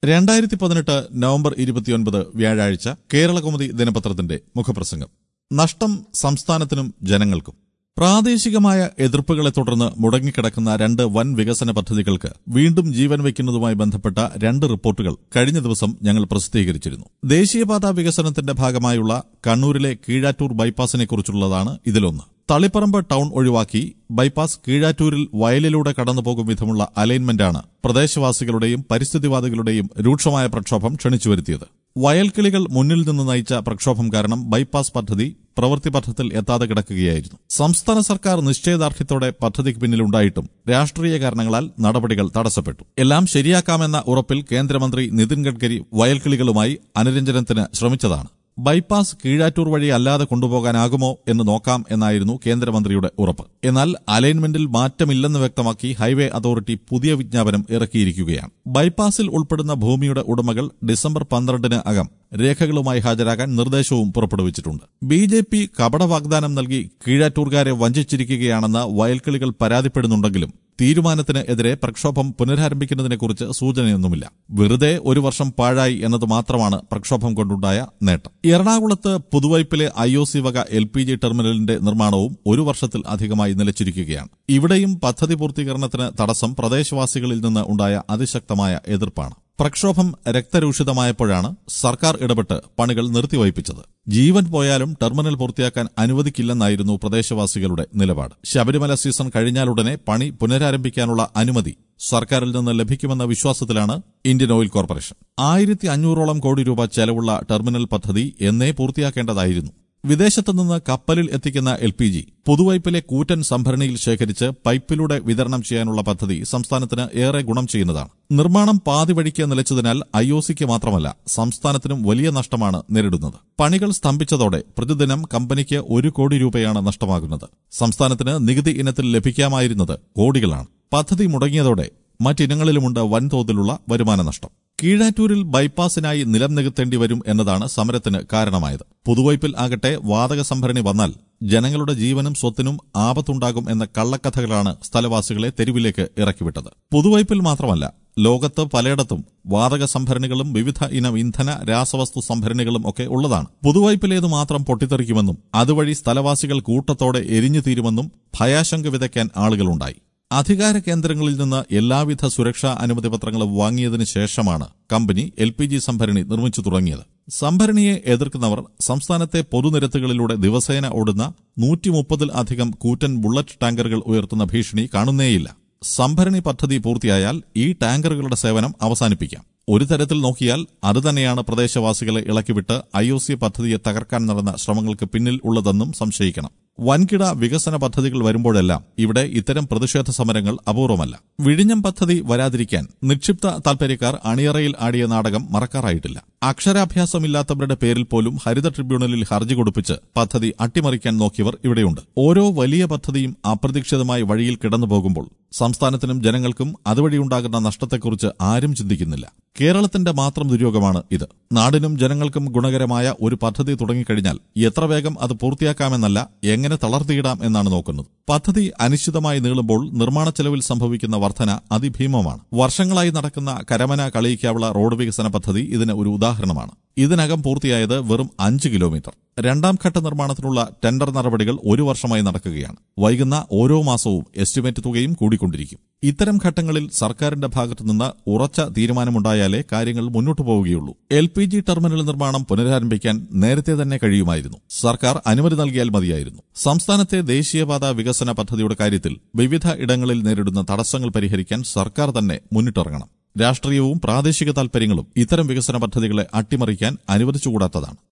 രണ്ടായിരത്തി പതിനെട്ട് നവംബർ ഇരുപത്തിയൊൻപത് വ്യാഴാഴ്ച കേരളകൗമുദി ദിനപത്രത്തിന്റെ മുഖപ്രസംഗം നഷ്ടം സംസ്ഥാനത്തിനും ജനങ്ങൾക്കും പ്രാദേശികമായ എതിർപ്പുകളെ തുടർന്ന് മുടങ്ങിക്കിടക്കുന്ന രണ്ട് വൻ വികസന പദ്ധതികൾക്ക് വീണ്ടും ജീവൻ വയ്ക്കുന്നതുമായി ബന്ധപ്പെട്ട രണ്ട് റിപ്പോർട്ടുകൾ കഴിഞ്ഞ ദിവസം ഞങ്ങൾ പ്രസിദ്ധീകരിച്ചിരുന്നു ദേശീയപാത വികസനത്തിന്റെ ഭാഗമായുള്ള കണ്ണൂരിലെ കീഴാറ്റൂർ ബൈപ്പാസിനെക്കുറിച്ചുള്ളതാണ് ഇതിലൊന്ന് തളിപ്പറമ്പ് ടൗൺ ഒഴിവാക്കി ബൈപ്പാസ് കീഴാറ്റൂരിൽ വയലിലൂടെ കടന്നുപോകും വിധമുള്ള അലൈൻമെന്റാണ് പ്രദേശവാസികളുടെയും പരിസ്ഥിതിവാദികളുടെയും രൂക്ഷമായ പ്രക്ഷോഭം ക്ഷണിച്ചുവരുത്തിയത് വയൽക്കിളികൾ മുന്നിൽ നിന്ന് നയിച്ച പ്രക്ഷോഭം കാരണം ബൈപ്പാസ് പദ്ധതി പ്രവൃത്തിപഥത്തിൽ എത്താതെ കിടക്കുകയായിരുന്നു സംസ്ഥാന സർക്കാർ നിശ്ചയദാർഢ്യത്തോടെ പദ്ധതിക്ക് പിന്നിലുണ്ടായിട്ടും രാഷ്ട്രീയ കാരണങ്ങളാൽ നടപടികൾ തടസ്സപ്പെട്ടു എല്ലാം ശരിയാക്കാമെന്ന ഉറപ്പിൽ കേന്ദ്രമന്ത്രി നിതിൻ ഗഡ്കരി വയൽക്കിളികളുമായി അനുരഞ്ജനത്തിന് ശ്രമിച്ചതാണ് ബൈപ്പാസ് കീഴാറ്റൂർ വഴി അല്ലാതെ കൊണ്ടുപോകാനാകുമോ എന്ന് നോക്കാം എന്നായിരുന്നു കേന്ദ്രമന്ത്രിയുടെ ഉറപ്പ് എന്നാൽ അലൈൻമെന്റിൽ മാറ്റമില്ലെന്ന് വ്യക്തമാക്കി ഹൈവേ അതോറിറ്റി പുതിയ വിജ്ഞാപനം ഇറക്കിയിരിക്കുകയാണ് ബൈപ്പാസിൽ ഉൾപ്പെടുന്ന ഭൂമിയുടെ ഉടമകൾ ഡിസംബർ പന്ത്രണ്ടിന് അകം രേഖകളുമായി ഹാജരാകാൻ നിർദ്ദേശവും പുറപ്പെടുവിച്ചിട്ടുണ്ട് ബി ജെ പി കപട വാഗ്ദാനം നൽകി കീഴാറ്റൂർകാരെ വഞ്ചിച്ചിരിക്കുകയാണെന്ന് വയൽക്കിളികൾ പരാതിപ്പെടുന്നുണ്ടെങ്കിലും തീരുമാനത്തിന് എതിരെ പ്രക്ഷോഭം പുനരാരംഭിക്കുന്നതിനെക്കുറിച്ച് സൂചനയൊന്നുമില്ല വെറുതെ ഒരു വർഷം പാഴായി എന്നത് മാത്രമാണ് പ്രക്ഷോഭം കൊണ്ടുണ്ടായ നേട്ടം എറണാകുളത്ത് പുതുവൈപ്പിലെ ഐ ഒ സി വക എൽ പി ജി ടെർമിനലിന്റെ നിർമ്മാണവും ഒരു വർഷത്തിൽ അധികമായി നിലച്ചിരിക്കുകയാണ് ഇവിടെയും പദ്ധതി പൂർത്തീകരണത്തിന് തടസ്സം പ്രദേശവാസികളിൽ നിന്ന് ഉണ്ടായ അതിശക്തമായ എതിർപ്പാണ് പ്രക്ഷോഭം രക്തരൂഷിതമായപ്പോഴാണ് സർക്കാർ ഇടപെട്ട് പണികൾ നിർത്തിവയ്പ്പിച്ചത് ജീവൻ പോയാലും ടെർമിനൽ പൂർത്തിയാക്കാൻ അനുവദിക്കില്ലെന്നായിരുന്നു പ്രദേശവാസികളുടെ നിലപാട് ശബരിമല സീസൺ കഴിഞ്ഞാലുടനെ പണി പുനരാരംഭിക്കാനുള്ള അനുമതി സർക്കാരിൽ നിന്ന് ലഭിക്കുമെന്ന വിശ്വാസത്തിലാണ് ഇന്ത്യൻ ഓയിൽ കോർപ്പറേഷൻ ആയിരത്തി അഞ്ഞൂറോളം കോടി രൂപ ചെലവുള്ള ടെർമിനൽ പദ്ധതി എന്നേ പൂർത്തിയാക്കേണ്ടതായിരുന്നു വിദേശത്ത് നിന്ന് കപ്പലിൽ എത്തിക്കുന്ന എൽ പി ജി പുതുവൈപ്പിലെ കൂറ്റൻ സംഭരണിയിൽ ശേഖരിച്ച് പൈപ്പിലൂടെ വിതരണം ചെയ്യാനുള്ള പദ്ധതി സംസ്ഥാനത്തിന് ഏറെ ഗുണം ചെയ്യുന്നതാണ് നിർമ്മാണം പാതി വഴിക്ക് നിലച്ചതിനാൽ ഐ ഒ സിക്ക് മാത്രമല്ല സംസ്ഥാനത്തിനും വലിയ നഷ്ടമാണ് നേരിടുന്നത് പണികൾ സ്തംഭിച്ചതോടെ പ്രതിദിനം കമ്പനിക്ക് ഒരു കോടി രൂപയാണ് നഷ്ടമാകുന്നത് സംസ്ഥാനത്തിന് നികുതി ഇനത്തിൽ ലഭിക്കാമായിരുന്നത് കോടികളാണ് പദ്ധതി മുടങ്ങിയതോടെ മറ്റിനങ്ങളിലുമുണ്ട് വൻതോതിലുള്ള വരുമാന നഷ്ടം കീഴാറ്റൂരിൽ ബൈപ്പാസിനായി നിലം നികത്തേണ്ടി വരും എന്നതാണ് സമരത്തിന് കാരണമായത് പുതുവൈപ്പിൽ ആകട്ടെ വാതക സംഭരണി വന്നാൽ ജനങ്ങളുടെ ജീവനും സ്വത്തിനും ആപത്തുണ്ടാകും എന്ന കള്ളക്കഥകളാണ് സ്ഥലവാസികളെ തെരുവിലേക്ക് ഇറക്കിവിട്ടത് പുതുവൈപ്പിൽ മാത്രമല്ല ലോകത്ത് പലയിടത്തും വാതക സംഭരണികളും വിവിധ ഇനം ഇന്ധന രാസവസ്തു സംഭരണികളും ഒക്കെ ഉള്ളതാണ് പുതുവൈപ്പിലേത് മാത്രം പൊട്ടിത്തെറിക്കുമെന്നും അതുവഴി സ്ഥലവാസികൾ കൂട്ടത്തോടെ എരിഞ്ഞു തീരുമെന്നും ഭയാശങ്ക വിതയ്ക്കാൻ ആളുകളുണ്ടായി അധികാര കേന്ദ്രങ്ങളിൽ നിന്ന് എല്ലാവിധ സുരക്ഷാ അനുമതി പത്രങ്ങളും വാങ്ങിയതിനു ശേഷമാണ് കമ്പനി എൽ പി ജി സംഭരണി നിർമ്മിച്ചു തുടങ്ങിയത് സംഭരണിയെ എതിർക്കുന്നവർ സംസ്ഥാനത്തെ പൊതുനിരത്തുകളിലൂടെ ദിവസേന ഓടുന്ന നൂറ്റി മുപ്പതിൽ അധികം കൂറ്റൻ ബുള്ളറ്റ് ടാങ്കറുകൾ ഉയർത്തുന്ന ഭീഷണി കാണുന്നേയില്ല സംഭരണി പദ്ധതി പൂർത്തിയായാൽ ഈ ടാങ്കറുകളുടെ സേവനം അവസാനിപ്പിക്കാം ഒരു തരത്തിൽ നോക്കിയാൽ അതുതന്നെയാണ് പ്രദേശവാസികളെ ഇളക്കിവിട്ട് ഐ ഒ സി പദ്ധതിയെ തകർക്കാൻ നടന്ന ശ്രമങ്ങൾക്ക് പിന്നിൽ ഉള്ളതെന്നും സംശയിക്കണം വൻകിട വികസന പദ്ധതികൾ വരുമ്പോഴെല്ലാം ഇവിടെ ഇത്തരം പ്രതിഷേധ സമരങ്ങൾ അപൂർവമല്ല വിഴിഞ്ഞം പദ്ധതി വരാതിരിക്കാൻ നിക്ഷിപ്ത താൽപര്യക്കാർ അണിയറയിൽ ആടിയ നാടകം മറക്കാറായിട്ടില്ല അക്ഷരാഭ്യാസമില്ലാത്തവരുടെ പേരിൽ പോലും ഹരിത ട്രിബ്യൂണലിൽ ഹർജി കൊടുപ്പിച്ച് പദ്ധതി അട്ടിമറിക്കാൻ നോക്കിയവർ ഇവിടെയുണ്ട് ഓരോ വലിയ പദ്ധതിയും അപ്രതീക്ഷിതമായി വഴിയിൽ കിടന്നു പോകുമ്പോൾ സംസ്ഥാനത്തിനും ജനങ്ങൾക്കും അതുവഴിയുണ്ടാകുന്ന നഷ്ടത്തെക്കുറിച്ച് ആരും ചിന്തിക്കുന്നില്ല കേരളത്തിന്റെ മാത്രം ദുര്യോഗമാണ് ഇത് നാടിനും ജനങ്ങൾക്കും ഗുണകരമായ ഒരു പദ്ധതി തുടങ്ങിക്കഴിഞ്ഞാൽ എത്ര വേഗം അത് പൂർത്തിയാക്കാമെന്നല്ല എങ്ങനെ തളർത്തിയിടാം എന്നാണ് നോക്കുന്നത് പദ്ധതി അനിശ്ചിതമായി നീളുമ്പോൾ നിർമ്മാണ ചെലവിൽ സംഭവിക്കുന്ന വർധന അതിഭീമമാണ് വർഷങ്ങളായി നടക്കുന്ന കരമന കളിയിക്കാവുള്ള റോഡ് വികസന പദ്ധതി ഇതിന് ഒരു ഉദാഹരണമാണ് ഇതിനകം പൂർത്തിയായത് വെറും അഞ്ച് കിലോമീറ്റർ രണ്ടാം ഘട്ട നിർമ്മാണത്തിനുള്ള ടെൻഡർ നടപടികൾ ഒരു വർഷമായി നടക്കുകയാണ് വൈകുന്ന ഓരോ മാസവും എസ്റ്റിമേറ്റ് തുകയും കൂടിക്കൊണ്ടിരിക്കും ഇത്തരം ഘട്ടങ്ങളിൽ സർക്കാരിന്റെ ഭാഗത്തുനിന്ന് ഉറച്ച തീരുമാനമുണ്ടായാലേ കാര്യങ്ങൾ മുന്നോട്ടു പോവുകയുള്ളൂ എൽ പി ജി ടെർമിനൽ നിർമ്മാണം പുനരാരംഭിക്കാൻ നേരത്തെ തന്നെ കഴിയുമായിരുന്നു സർക്കാർ അനുമതി നൽകിയാൽ മതിയായിരുന്നു സംസ്ഥാനത്തെ ദേശീയപാത വികസന പദ്ധതിയുടെ കാര്യത്തിൽ വിവിധ ഇടങ്ങളിൽ നേരിടുന്ന തടസ്സങ്ങൾ പരിഹരിക്കാൻ സർക്കാർ തന്നെ മുന്നിട്ടിറങ്ങണം രാഷ്ട്രീയവും പ്രാദേശിക താൽപര്യങ്ങളും ഇത്തരം വികസന പദ്ധതികളെ അട്ടിമറിക്കാൻ അനുവദിച്ചുകൂടാത്തതാണ്